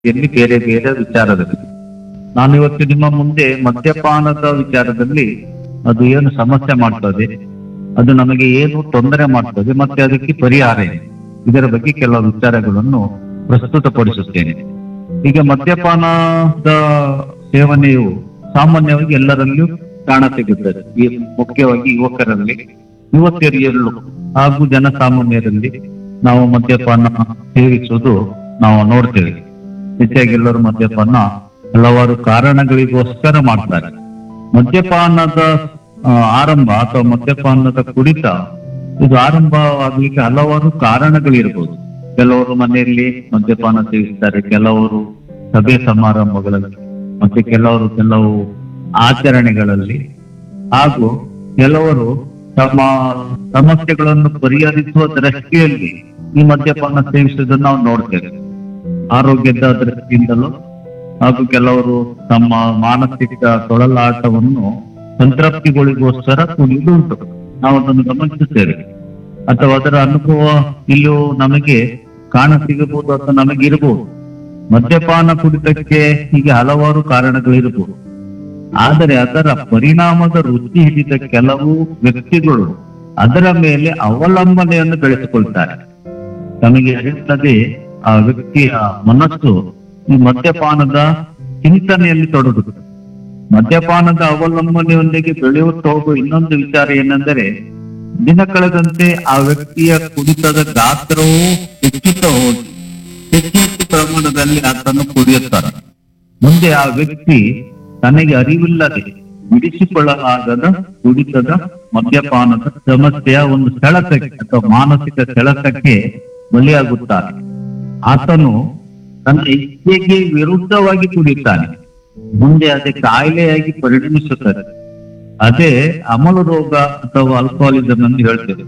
ಎಲ್ಲಿ ಬೇರೆ ಬೇರೆ ವಿಚಾರದಲ್ಲಿ ನಾನು ಇವತ್ತು ನಿಮ್ಮ ಮುಂದೆ ಮದ್ಯಪಾನದ ವಿಚಾರದಲ್ಲಿ ಅದು ಏನು ಸಮಸ್ಯೆ ಮಾಡ್ತದೆ ಅದು ನಮಗೆ ಏನು ತೊಂದರೆ ಮಾಡ್ತದೆ ಮತ್ತೆ ಅದಕ್ಕೆ ಪರಿಹಾರ ಏನು ಇದರ ಬಗ್ಗೆ ಕೆಲವು ವಿಚಾರಗಳನ್ನು ಪ್ರಸ್ತುತಪಡಿಸುತ್ತೇನೆ ಈಗ ಮದ್ಯಪಾನದ ಸೇವನೆಯು ಸಾಮಾನ್ಯವಾಗಿ ಎಲ್ಲರಲ್ಲಿಯೂ ಕಾಣಸಿಗುತ್ತದೆ ಈ ಮುಖ್ಯವಾಗಿ ಯುವಕರಲ್ಲಿ ಯುವತಿಯರಿಯಲ್ಲೂ ಹಾಗೂ ಜನಸಾಮಾನ್ಯರಲ್ಲಿ ನಾವು ಮದ್ಯಪಾನ ಸೇವಿಸುವುದು ನಾವು ನೋಡ್ತೇವೆ ಹೆಚ್ಚಾಗಿ ಎಲ್ಲರೂ ಮದ್ಯಪಾನ ಹಲವಾರು ಕಾರಣಗಳಿಗೋಸ್ಕರ ಮಾಡ್ತಾರೆ ಮದ್ಯಪಾನದ ಆ, ಆರಂಭ ಅಥವಾ ಮದ್ಯಪಾನದ ಕುಡಿತ ಇದು ಆರಂಭವಾಗ್ಲಿಕ್ಕೆ ಹಲವಾರು ಕಾರಣಗಳಿರ್ಬೋದು ಕೆಲವರು ಮನೆಯಲ್ಲಿ ಮದ್ಯಪಾನ ಸೇವಿಸ್ತಾರೆ ಕೆಲವರು ಸಭೆ ಸಮಾರಂಭಗಳಲ್ಲಿ ಮತ್ತೆ ಕೆಲವರು ಕೆಲವು ಆಚರಣೆಗಳಲ್ಲಿ ಹಾಗೂ ಕೆಲವರು ತಮ್ಮ ಸಮಸ್ಯೆಗಳನ್ನು ಪರಿಹರಿಸುವ ದೃಷ್ಟಿಯಲ್ಲಿ ಈ ಮದ್ಯಪಾನ ಸೇವಿಸುವುದನ್ನು ನಾವು ನೋಡ್ತೇವೆ ಆರೋಗ್ಯದ ದೃಷ್ಟಿಯಿಂದಲೂ ಹಾಗೂ ಕೆಲವರು ತಮ್ಮ ಮಾನಸಿಕ ತೊಳಲಾಟವನ್ನು ಸಂತೃಪ್ತಿಗಳಿಗೋಸ್ಕರ ಕುಡಿಯುವುದು ಉಂಟು ನಾವು ಅದನ್ನು ಗಮನಿಸುತ್ತೇವೆ ಅಥವಾ ಅದರ ಅನುಭವ ಇಲ್ಲೂ ನಮಗೆ ಕಾಣ ಸಿಗಬಹುದು ಅಥವಾ ನಮಗೆ ಇರಬಹುದು ಮದ್ಯಪಾನ ಕುಡಿತಕ್ಕೆ ಹೀಗೆ ಹಲವಾರು ಕಾರಣಗಳಿರಬಹುದು ಆದರೆ ಅದರ ಪರಿಣಾಮದ ರುಚಿ ಹಿಡಿದ ಕೆಲವು ವ್ಯಕ್ತಿಗಳು ಅದರ ಮೇಲೆ ಅವಲಂಬನೆಯನ್ನು ಬೆಳೆಸಿಕೊಳ್ತಾರೆ ತಮಗೆ ಅರಿಯುತ್ತದೆ ಆ ವ್ಯಕ್ತಿಯ ಮನಸ್ಸು ಈ ಮದ್ಯಪಾನದ ಚಿಂತನೆಯಲ್ಲಿ ತೊಡಗುತ್ತದೆ ಮದ್ಯಪಾನದ ಅವಲಂಬನೆಯೊಂದಿಗೆ ಬೆಳೆಯುತ್ತಾ ಹೋಗುವ ಇನ್ನೊಂದು ವಿಚಾರ ಏನೆಂದರೆ ದಿನ ಕಳೆದಂತೆ ಆ ವ್ಯಕ್ತಿಯ ಕುಡಿತದ ಗಾತ್ರವು ಹೆಚ್ಚುತ್ತಾ ಹೋಗಿ ಹೆಚ್ಚು ಹೆಚ್ಚು ಪ್ರಮಾಣದಲ್ಲಿ ಆತನು ಕುಡಿಯುತ್ತಾನೆ ಮುಂದೆ ಆ ವ್ಯಕ್ತಿ ತನಗೆ ಅರಿವಿಲ್ಲದೆ ಬಿಡಿಸಿಕೊಳ್ಳಲಾಗದ ಕುಡಿತದ ಮದ್ಯಪಾನದ ಸಮಸ್ಯೆಯ ಒಂದು ಸೆಳೆತಕ್ಕೆ ಅಥವಾ ಮಾನಸಿಕ ಸೆಳೆತಕ್ಕೆ ಬಲಿಯಾಗುತ್ತಾನೆ ಆತನು ತನ್ನ ಇಚ್ಛೆಗೆ ವಿರುದ್ಧವಾಗಿ ಕುಡಿಯುತ್ತಾನೆ ಮುಂದೆ ಅದೇ ಕಾಯಿಲೆಯಾಗಿ ಪರಿಣಮಿಸುತ್ತದೆ ಅದೇ ಅಮಲು ರೋಗ ಅಥವಾ ಅಲ್ಕೋಹಾಲಿಸಮ್ ಎಂದು ಹೇಳ್ತೇವೆ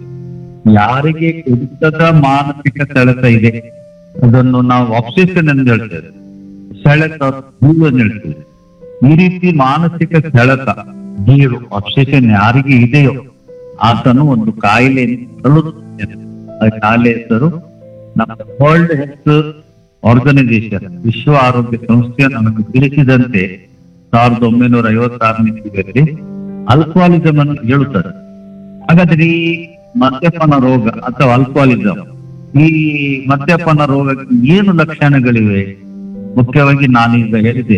ಯಾರಿಗೆ ಕುಡಿತದ ಮಾನಸಿಕ ಸೆಳೆತ ಇದೆ ಅದನ್ನು ನಾವು ಆಬ್ಸೆಷನ್ ಎಂದು ಹೇಳ್ತೇವೆ ಸೆಳೆತ ಹೂವು ಎಂದು ಹೇಳ್ತೇವೆ ಈ ರೀತಿ ಮಾನಸಿಕ ಸೆಳೆತ ಗೀಳು ಅಬ್ಸೆಷನ್ ಯಾರಿಗೆ ಇದೆಯೋ ಆತನು ಒಂದು ಕಾಯಿಲೆ ಆ ಕಾಯಿಲೆ ಹೆಸರು ನಮ್ಮ ವರ್ಲ್ಡ್ ಹೆಲ್ತ್ ಆರ್ಗನೈಸೇಷನ್ ವಿಶ್ವ ಆರೋಗ್ಯ ಸಂಸ್ಥೆ ನಮಗೆ ತಿಳಿಸಿದಂತೆ ಸಾವಿರದ ಒಂಬೈನೂರ ಐವತ್ತಾರನೇ ಇಸ್ವಿಯಲ್ಲಿ ಅಲ್ಕೋಹಾಲಿಸಮ್ ಅನ್ನು ಹೇಳುತ್ತದೆ ಹಾಗಾದ್ರೆ ಈ ಮದ್ಯಪಾನ ರೋಗ ಅಥವಾ ಅಲ್ಕೋಹಾಲಿಸಮ್ ಈ ಮದ್ಯಪಾನ ರೋಗಕ್ಕೆ ಏನು ಲಕ್ಷಣಗಳಿವೆ ಮುಖ್ಯವಾಗಿ ನಾನೀಗ ಹೇಳಿದೆ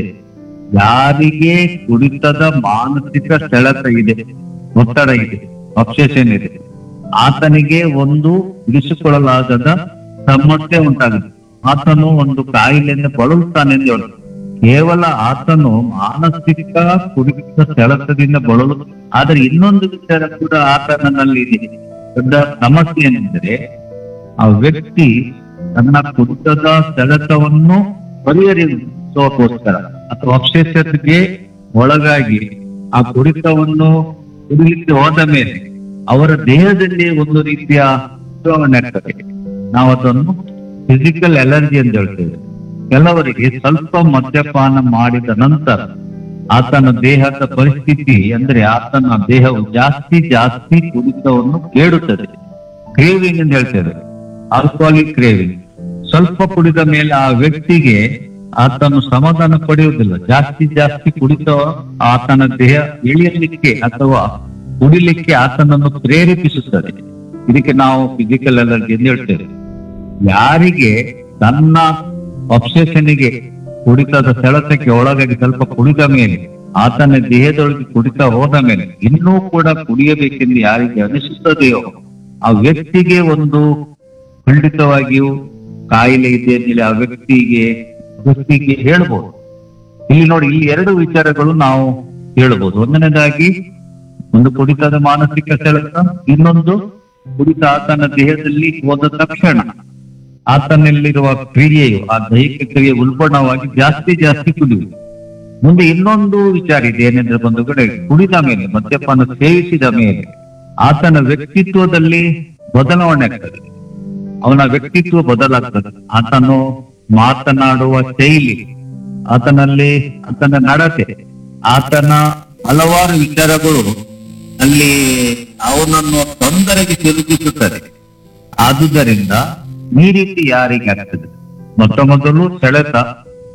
ಯಾರಿಗೆ ಕುಡಿತದ ಮಾನಸಿಕ ಸೆಳೆತ ಇದೆ ಒತ್ತಡ ಇದೆ ಅಬ್ಸೆಷನ್ ಇದೆ ಆತನಿಗೆ ಒಂದು ಬಿಡಿಸಿಕೊಳ್ಳಲಾಗದ ಸಮಸ್ಯೆ ಉಂಟಾಗುತ್ತೆ ಆತನು ಒಂದು ಕಾಯಿಲೆಯಿಂದ ಬಳಲುತ್ತಾನೆ ಎಂದು ಹೇಳುದು ಕೇವಲ ಆತನು ಮಾನಸಿಕ ಕುಡಿತ ಸೆಳೆತದಿಂದ ಬಳಲು ಆದ್ರೆ ಇನ್ನೊಂದು ವಿಚಾರ ಕೂಡ ಆತನಲ್ಲಿ ಇದೆ ದೊಡ್ಡ ಸಮಸ್ಯೆ ಏನೆಂದರೆ ಆ ವ್ಯಕ್ತಿ ತನ್ನ ಕುಡಿತದ ಸೆಳೆತವನ್ನು ಪರಿಹರಿಸೋಕೋಸ್ಕರ ಅಥವಾ ಅಕ್ಷೇಷತೆಗೆ ಒಳಗಾಗಿ ಆ ಕುಡಿತವನ್ನು ಕುಡಿಲಿಕ್ಕೆ ಹೋದ ಮೇಲೆ ಅವರ ದೇಹದಲ್ಲಿ ಒಂದು ರೀತಿಯ ಬದಲಾವಣೆ ಆಗ್ತದೆ ನಾವು ಅದನ್ನು ಫಿಸಿಕಲ್ ಅಲರ್ಜಿ ಅಂತ ಹೇಳ್ತೇವೆ ಕೆಲವರಿಗೆ ಸ್ವಲ್ಪ ಮದ್ಯಪಾನ ಮಾಡಿದ ನಂತರ ಆತನ ದೇಹದ ಪರಿಸ್ಥಿತಿ ಅಂದ್ರೆ ಆತನ ದೇಹವು ಜಾಸ್ತಿ ಜಾಸ್ತಿ ಕುಡಿತವನ್ನು ಕೇಳುತ್ತದೆ ಕ್ರೇವಿಂಗ್ ಅಂತ ಹೇಳ್ತೇವೆ ಆಲ್ಕೋಹಾಲಿಕ್ ಕ್ರೇವಿಂಗ್ ಸ್ವಲ್ಪ ಕುಡಿದ ಮೇಲೆ ಆ ವ್ಯಕ್ತಿಗೆ ಆತನು ಸಮಾಧಾನ ಪಡೆಯುವುದಿಲ್ಲ ಜಾಸ್ತಿ ಜಾಸ್ತಿ ಕುಡಿತ ಆತನ ದೇಹ ಇಳಿಯಲಿಕ್ಕೆ ಅಥವಾ ಕುಡಿಲಿಕ್ಕೆ ಆತನನ್ನು ಪ್ರೇರೇಪಿಸುತ್ತದೆ ಇದಕ್ಕೆ ನಾವು ಫಿಸಿಕಲ್ ಅಲರ್ಜಿ ಎಂದು ಹೇಳ್ತೇವೆ ಯಾರಿಗೆ ತನ್ನ ಅಬ್ಸೆಷನ್ಗೆ ಕುಡಿತದ ಸೆಳೆತಕ್ಕೆ ಒಳಗಾಗಿ ಸ್ವಲ್ಪ ಕುಡಿದ ಮೇಲೆ ಆತನ ದೇಹದೊಳಗೆ ಕುಡಿತ ಹೋದ ಮೇಲೆ ಇನ್ನೂ ಕೂಡ ಕುಡಿಯಬೇಕೆಂದು ಯಾರಿಗೆ ಅನಿಸುತ್ತದೆಯೋ ಆ ವ್ಯಕ್ತಿಗೆ ಒಂದು ಖಂಡಿತವಾಗಿಯೂ ಕಾಯಿಲೆ ಇದೆ ಅಂತೇಳಿ ಆ ವ್ಯಕ್ತಿಗೆ ವ್ಯಕ್ತಿಗೆ ಹೇಳ್ಬೋದು ಇಲ್ಲಿ ನೋಡಿ ಇಲ್ಲಿ ಎರಡು ವಿಚಾರಗಳು ನಾವು ಹೇಳ್ಬೋದು ಒಂದನೇದಾಗಿ ಒಂದು ಕುಡಿತದ ಮಾನಸಿಕ ಸೆಳೆತ ಇನ್ನೊಂದು ಕುಡಿತ ಆತನ ದೇಹದಲ್ಲಿ ಹೋದ ತಕ್ಷಣ ಆತನಲ್ಲಿರುವ ಕ್ರಿಯೆಯು ಆ ದೈಹಿಕ ಕ್ರಿಯೆ ಉಲ್ಬಣವಾಗಿ ಜಾಸ್ತಿ ಜಾಸ್ತಿ ಕುಡಿಯುವುದು ಮುಂದೆ ಇನ್ನೊಂದು ವಿಚಾರ ಇದೆ ಏನೆಂದ್ರೆ ಒಂದು ಕಡೆ ಕುಡಿದ ಮೇಲೆ ಮದ್ಯಪಾನ ಸೇವಿಸಿದ ಮೇಲೆ ಆತನ ವ್ಯಕ್ತಿತ್ವದಲ್ಲಿ ಬದಲಾವಣೆ ಆಗ್ತದೆ ಅವನ ವ್ಯಕ್ತಿತ್ವ ಬದಲಾಗ್ತದೆ ಆತನು ಮಾತನಾಡುವ ಶೈಲಿ ಆತನಲ್ಲಿ ಆತನ ನಡತೆ ಆತನ ಹಲವಾರು ವಿಚಾರಗಳು ಅಲ್ಲಿ ಅವನನ್ನು ತೊಂದರೆಗೆ ತಿರುಗಿಸುತ್ತದೆ ಆದುದರಿಂದ ಈ ರೀತಿ ಯಾರಿಗೆ ಆಗ್ತದೆ ಮೊತ್ತ ಮೊದಲು ಸೆಳೆತ